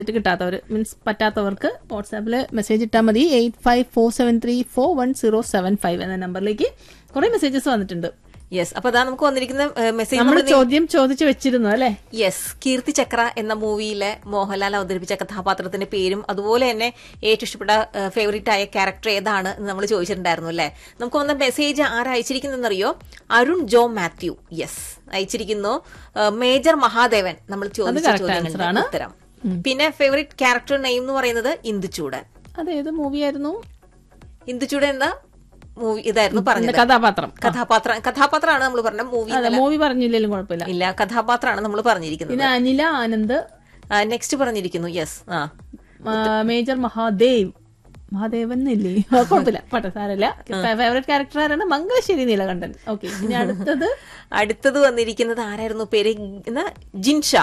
ഇത് കിട്ടാത്തവർ മീൻസ് പറ്റാത്തവർക്ക് വാട്സാപ്പിൽ മെസ്സേജ് ഇട്ടാൽ മതി eight five four seven three four one zero seven five എന്ന നമ്പറിലേക്ക് കുറെ മെസ്സേജസ് വന്നിട്ടുണ്ട് യെസ് അപ്പൊ അതാ നമുക്ക് വന്നിരിക്കുന്ന മെസ്സേജ് നമ്മൾ ചോദ്യം ചോദിച്ചു വെച്ചിരുന്നു അല്ലെ യെസ് കീർത്തി ചക്ര എന്ന മൂവിയിലെ മോഹൻലാൽ അവതരിപ്പിച്ച കഥാപാത്രത്തിന്റെ പേരും അതുപോലെ തന്നെ ഏറ്റവും ഇഷ്ടപ്പെട്ട ഫേവറേറ്റ് ആയ ക്യാരക്ടർ ഏതാണ് എന്ന് നമ്മൾ ചോദിച്ചിട്ടുണ്ടായിരുന്നു അല്ലേ നമുക്ക് വന്ന മെസ്സേജ് ആരാ അയച്ചിരിക്കുന്നറിയോ അരുൺ ജോ മാത്യു യെസ് അയച്ചിരിക്കുന്നു ഏഹ്, മേജർ മഹാദേവൻ നമ്മൾ ചോദിച്ച correct answer ചോദ്യങ്ങളുടെ ആണ്. ഉത്തരം പിന്നെ ഫേവറേറ്റ് ക്യാരക്ടർ നെയിം എന്ന് പറയുന്നത് ഇന്ദുചൂടൻ അതേത് മൂവിയായിരുന്നു ഇന്ദുചൂടൻ എന്ന മൂവി ഇതായിരുന്നു പറഞ്ഞത് കഥാപാത്രം കഥാപാത്രം കഥാപാത്രമാണ് നമ്മൾ പറഞ്ഞ മൂവി അതെ മൂവി പറഞ്ഞില്ലെങ്കിലും കുഴപ്പമില്ല ഇല്ല കഥാപാത്രമാണ് നമ്മൾ പറഞ്ഞിരിക്കുന്നത് പിന്നെ അനില ആനന്ദ് നെക്സ്റ്റ് പറഞ്ഞിരിക്കുന്നു യെസ് ആ ആ, മേജർ മഹാദേവ് മഹാദേവൻ എന്നില്ലേ ആ, കുഴപ്പമില്ല പോട്ടെ സാരല്ല ഫേവറേറ്റ് ക്യാരക്ടർ ആരാണ് മംഗലശ്ശേരി നീലകണ്ഠൻ ഓക്കെ ഇനി അടുത്തത് അടുത്തത് വന്നിരിക്കുന്നത് ആരായിരുന്നു പേര് എന്നാ Jinsha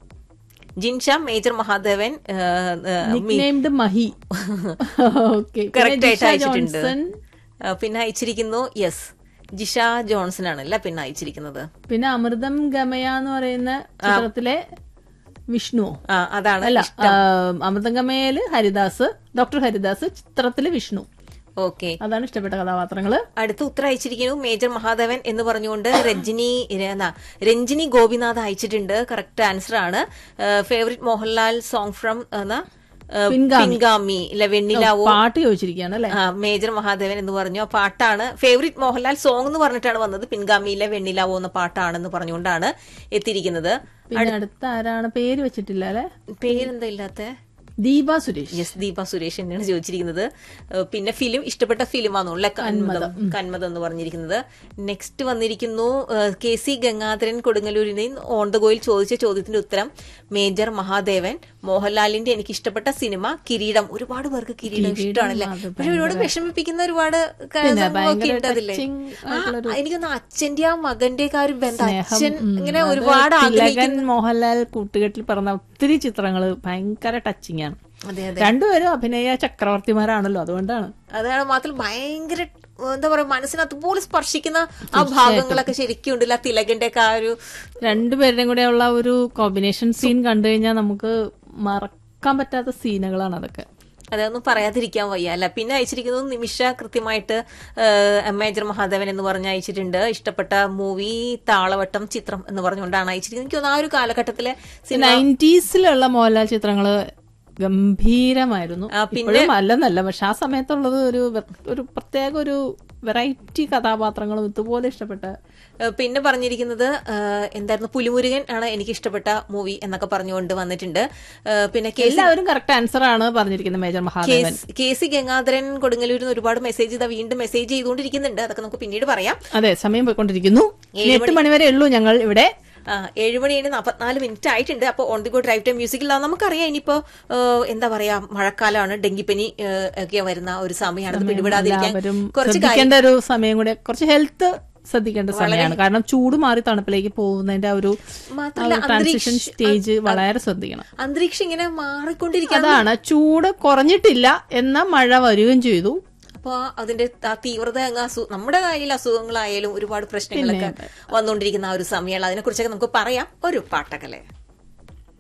Jinsha major Mahadevan nicknamed Mahi okay correct ആയിട്ട് അയച്ചിട്ടുണ്ട് ആ, പിന്നെ അയച്ചിരിക്കുന്നു യെസ് ജിഷ ജോൺസൺ ആണ് അല്ല പിന്നെ അയച്ചിരിക്കുന്നത് പിന്നെ അമൃതം ഗമയ എന്ന് പറയുന്ന ചിത്രത്തിലെ വിഷ്ണു ആ അതാണ് അല്ല ആ, അമൃതം ഗമയയില് ഹരിദാസ് ഡോക്ടർ ഹരിദാസ് ചിത്രത്തില് വിഷ്ണു ഓക്കെ അതാണ് ഇഷ്ടപ്പെട്ട കഥാപാത്രങ്ങള് അടുത്ത ഉത്തരം അയച്ചിരിക്കുന്നു മേജർ മഹാദേവൻ എന്ന് പറഞ്ഞുകൊണ്ട് രഞ്ജിനി എന്നാ, രഞ്ജിനി ഗോപിനാഥ് അയച്ചിട്ടുണ്ട് കറക്റ്റ് ആൻസർ ആണ് ഫേവറേറ്റ് മോഹൻലാൽ സോങ് ഫ്രം എന്നാ, ഏ, പിൻഗാമി. പിൻഗാമി ഇല്ല വെണ്ണിലാവോ പാട്ട് ചോദിച്ചിരിക്കുകയാണ് അല്ലെ ആ, മേജർ മഹാദേവൻ എന്ന് പറഞ്ഞു ആ പാട്ടാണ് ഫേവറേറ്റ് മോഹൻലാൽ സോങ് എന്ന് പറഞ്ഞിട്ടാണ് വന്നത് പിൻഗാമിയിലെ വെണ്ണിലാവോ എന്ന പാട്ടാണെന്ന് പറഞ്ഞുകൊണ്ടാണ് എത്തിയിരിക്കുന്നത് പിന്നെ അടുത്ത ആരാണ് പേര് വെച്ചിട്ടില്ല അല്ലെ പേരെന്താ ഇല്ലാത്ത ദീപ സുരേഷ് യെസ് ദീപ സുരേഷ് തന്നെയാണ് ചോദിച്ചിരിക്കുന്നത് ഏഹ് പിന്നെ ഫിലിം ഇഷ്ടപ്പെട്ട ഫിലിമാണെന്നുള്ള കന്മതം കന്മതം എന്ന് പറഞ്ഞിരിക്കുന്നത് നെക്സ്റ്റ് വന്നിരിക്കുന്നു ഏഹ് കെ സി ഗംഗാധരൻ കൊടുങ്ങല്ലൂരിനെ ഓൺ ദ ഗോയിൽ ചോദിച്ച ചോദ്യത്തിന്റെ ഉത്തരം മേജർ മഹാദേവൻ മോഹൻലാലിന്റെ എനിക്ക് ഇഷ്ടപ്പെട്ട സിനിമ കിരീടം ഒരുപാട് പേർക്ക് കിരീടം ഇഷ്ടമാണല്ലേ അത് പക്ഷെ ഒരുപാട് വിഷമിപ്പിക്കുന്ന ഒരുപാട് ക- സംഭവമൊക്കെ ഉണ്ട് അതില്ലേ ആ, എനിക്കൊന്ന് അച്ഛന്റെ ആ മകന്റെ ഒക്കെ ആ ഒരു ബന്ധം അച്ഛൻ ഇങ്ങനെ ഒരുപാട് ആഗ്രഹിക്കുന്ന തിലകൻ മോഹൻലാൽ കൂട്ടുകെട്ടിൽ പറഞ്ഞ ഒത്തിരി ചിത്രങ്ങള് ഭയങ്കര ടച്ചിങ് ആണ് അതെ അതെ രണ്ടുപേരും അഭിനയ ചക്രവർത്തിമാരാണല്ലോ അതുകൊണ്ടാണ് അതാണ് മാത്രം ഭയങ്കര എന്താ പറയാ മനസ്സിന് അതുപോലെ സ്പർശിക്കുന്ന ആ ഭാഗങ്ങളൊക്കെ ശരിക്കും ഉണ്ടല്ലോ ആ തിലകന്റെ ഒക്കെ ആ ഒരു രണ്ടുപേരുടെയും കൂടെ ഉള്ള ഒരു കോമ്പിനേഷൻ സീൻ കണ്ടു കഴിഞ്ഞാൽ നമുക്ക് മറക്കാൻ പറ്റാത്ത സീനുകളാണ് അതൊക്കെ അതൊന്നും പറയാതിരിക്കാൻ വയ്യ അല്ല പിന്നെ അയച്ചിരിക്കുന്നത് നിമിഷ കൃത്യമായിട്ട് ഏഹ്, മേജർ മഹാദേവൻ എന്ന് പറഞ്ഞ് അയച്ചിട്ടുണ്ട് ഇഷ്ടപ്പെട്ട മൂവി താളവട്ടം ചിത്രം എന്ന് പറഞ്ഞുകൊണ്ടാണ് അയച്ചിരിക്കുന്നത് എനിക്ക് തോന്നുന്നു ആ ഒരു കാലഘട്ടത്തിലെ സിനിമ നയൻറ്റീസിലുള്ള മോഹൻലാൽ ചിത്രങ്ങള് ഗംഭീരമായിരുന്നു ആ, പിന്നെ- ഇപ്പോഴും അല്ലെന്നല്ല പക്ഷെ ആ സമയത്തുള്ളത് ഒരു വെ- ഒരു പ്രത്യേക ഒരു വെറൈറ്റി കഥാപാത്രങ്ങളും ഇതുപോലെ ഇഷ്ടപ്പെട്ട ഏഹ്, പിന്നെ പറഞ്ഞിരിക്കുന്നത് ഏഹ്, എന്തായിരുന്നു പുലിമുരുകൻ ആണ് എനിക്ക് ഇഷ്ടപ്പെട്ട മൂവി എന്നൊക്കെ പറഞ്ഞുകൊണ്ട് വന്നിട്ടുണ്ട് ഏഹ്, പിന്നെ കെ എല്ലാവരും കറക്റ്റ് ആൻസർ ആണ് പറഞ്ഞിരിക്കുന്നത് major Mahadevan K C Gangadharan കൊടുങ്ങല്ലൂരിൽ നിന്ന് ഒരുപാട് മെസ്സേജ് ഇതാ വീണ്ടും മെസ്സേജ് ചെയ്തുകൊണ്ടിരിക്കുന്നുണ്ട് അതൊക്കെ നമുക്ക് പിന്നീട് പറയാം അതെ സമയം പോയിക്കൊണ്ടിരിക്കുന്നു ഇനി എട്ട് മണിവരെ ഉള്ളൂ ഞങ്ങൾ ഇവിടെ ആ, ഏഴ് മണി കഴിഞ്ഞ് നാൽപ്പത്തിനാല് മിനിറ്റ് ആയിട്ടുണ്ട് അപ്പോൾ on the go drive time മ്യൂസിക്കിൽ നമുക്കറിയാം ഇനിയിപ്പോ ഏഹ്, എന്താ പറയാ മഴക്കാലമാണ് ഡെങ്കിപ്പനി ഏഹ്, ഒക്കെ വരുന്ന ഒരു സമയമാണ് ഇത് പിടിപെടാതിരിക്കാൻ എല്ലാവരും കുറച്ച് കാര്യം ശ്രദ്ധിക്കേണ്ട ഒരു സമയം കൂടെ കുറച്ച് ഹെൽത്ത് ശ്രദ്ധിക്കേണ്ട സമയമാണ് കാരണം ചൂട് മാറി തണുപ്പിലേക്ക് പോകുന്നതിന്റെ ആ ഒരു മാത്രമല്ല ട്രാൻസിഷൻ സ്റ്റേജ് വളരെ ശ്രദ്ധിക്കണം അന്തരീക്ഷം ഇങ്ങനെ മാറിക്കൊണ്ടിരിക്കുക അതാണ് ചൂട് കുറഞ്ഞിട്ടില്ല എന്ന മഴ വരികയും ചെയ്തു അപ്പൊ അതിന്റെ ആ തീവ്രത അങ്ങ് അസു നമ്മുടെ കയ്യിൽ അസുഖങ്ങളായാലും ഒരുപാട് പ്രശ്നങ്ങളൊക്കെ വന്നുകൊണ്ടിരിക്കുന്ന ആ ഒരു സമയമാണ് അതിനെ കുറിച്ചൊക്കെ നമുക്ക് പറയാം ഒരു പാട്ടകലെ